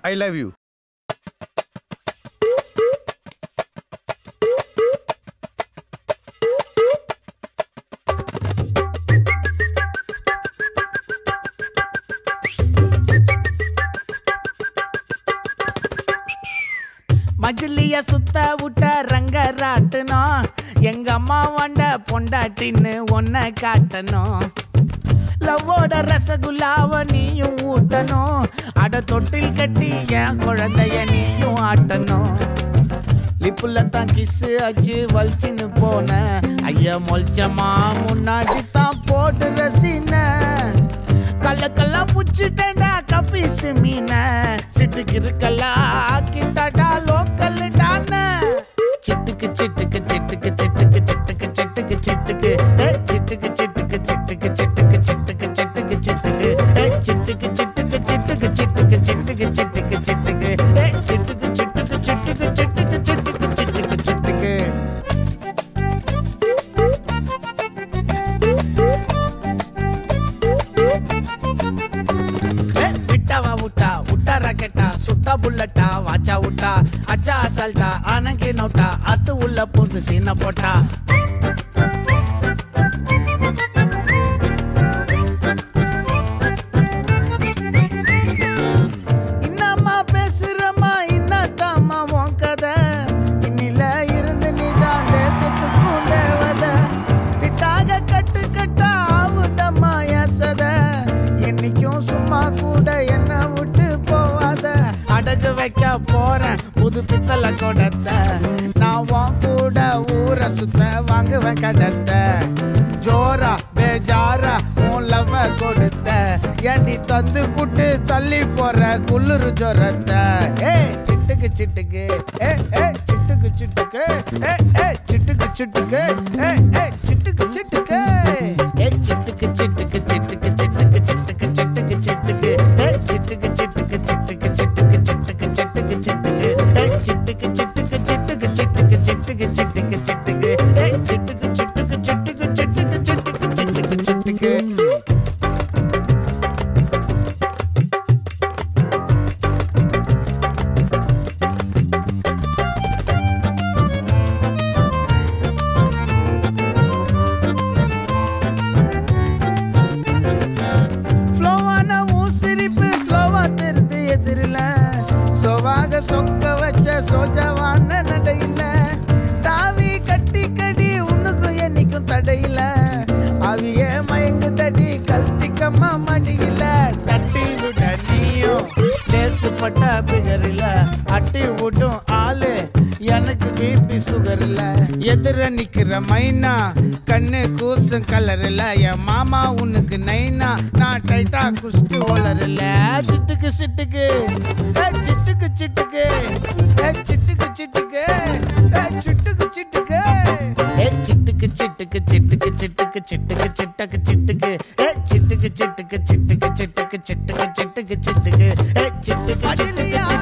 I love you மஜிலிய சுத்த விட்ட ரங்கராட்டணும் எங்க அம்மா வண்ட பொண்டாட்டின்னு ஒன்ன காட்டணும் லவ்வோட ரசகுல்லாவ நீயும் ஊட்டணும் அட தொட்டில் கட்டி என் குழந்தைய நீயும் ஆட்டணும் லிப்புல தான் கிஸ்ஸு அச்சு வலிச்சுன்னு போன ஐயா மொல்ச்சமா முன்னாடி தான் போட்டு ரசின கல்ல கல்லா புடிச்சிட்டேன்டா கப்பீஸ் மீன சிட்டுக்கு இருக்கல்லா கிட்டடா லோக்கல் டான சிட்டுக்கு சிட்டுக்கு சிட்டுக்கு சிட்டுக்கு சிட்டுக்கு சிட்டுக்கு சிட்டுக்கு ஏ, சிட்டுக்கு சிட்டுக்கு சிட்டுக்கு சிட்டுக்கு சிட்டுக்கு சிட்டுக்கு சிட்டுக்கு ஏ, சிட்டுக்கு சிட்டுக்கு சிட்டுக்கு சிட்டுக்கு சிட்டுக்கு சிட்டுக்கு சிட்டுக்கு ஏ, சிட்டுக்கு சிட்டுக்கு சிட்டுக்கு சிட்டுக்கு சிட்டுக்கு சிட்டுக்கு சிட்டுக்கு ஏ, விட்டாவா விட்டா விட்டா ராக்கெட்டா சுட்டா புல்லட்டா வாச்சா விட்டா அச்சா அசால்ட்டா அணங்கி நோட்டா அத்து உள்ள பூந்து சீன போட்டா இன்னம்மா பேசுறம்மா இன்னத்தாம்மா உன் கதை இன்னில இருந்து நீதான் தேசத்துக்கும் தேவத விட்டாக கட்டு கட்டா ஆவுதம்மா எசத என்னைக்கும் சும்மா கூட என்ன விட்டு போவாத அடகு வைக்க போறேன் புது பித்தளை கொடத்த நான் உன் கூட ஊரை சுத்த வாங்குவேன் கடத்த ஜோரா பேஜாரா உன் லவ கொடுத்த ஏண்டி தந்து புட்டு தள்ளி போற குளிர் ஜொரத்த ஏ சிட்டுக்கு சிட்டுக்கு ஏ ஏ சிட்டுக்கு சிட்டுக்கு ஏ ஏ சிட்டுக்கு சிட்டுக்கு ஏ ஏ சிட்டுக்கு சிட்டுக்கு ஏ சிட்டுக்கு சிட்டுக்கு சிட்டுக்கு சிட்டுக்கு சிட்டுக்கு சிட்டுக்கு சிட்டுக்கு ஏ சிட்டுக்கு சிட்டுக்கு சிட்டுக்கு சிட்டுக்கு சிட்டுக்கு சிட்டுக்கு சிட்டுக்கு ஏ சிட்டுக்கு சிட்டுக்கு சிட்டுக்கு சிட்டுக்கு சிட்டுக்கு சிட்டுக்கு சிட்டுக்கு ஏ சிட்டுக்கு சிட்டுக்கு சிட்டுக்கு சிட்டுக்கு சிட்டுக்கு சிட்டுக்கு சிட்டுக்கு ஃப்ளோவான உன் சிரிப்பு ஸ்லோவா தெரிது எதிரில சோவாக சொக்க வச்ச சோஜாவான நடையில தாவி கட்டி கடி உன்னுக்கும் என்னைக்கும் தடையில அவிய மயங்கு தடி கல்திக்கம்மா மடியில தட்டி விட நீயும் தேசுப்பட்ட பிகரில அட்டி விட்டும் ஆளு எனக்கு பிபி சுகர் இல்ல எதிர நிக்கிற மைனா கண்ணு கூசும் கலர் இல்ல என் மாமா உனக்கு நைனா நான் டைட்டா குஸ்டு ஓலர் இல்ல சிட்டுக்கு சிட்டுக்கு ஏ, சிட்டுக்கு சிட்டுக்கு ஏ, சிட்டுக்கு சிட்டுக்கு ஏ, சிட்டுக்கு சிட்டுக்கு ஏ, சிட்டுக்கு சிட்டுக்கு சிட்டுக்கு சிட்டுக்கு சிட்டுக்கு சிட்டக்கு சிட்டுக்கு ஏ, சிட்டுக்கு சிட்டுக்கு சிட்டுக்கு சிட்டுக்கு சிட்டுக்கு சிட்டுக்கு சிட்டுக்கு ஏ, சிட்டுக்கு சிட்டுக்கு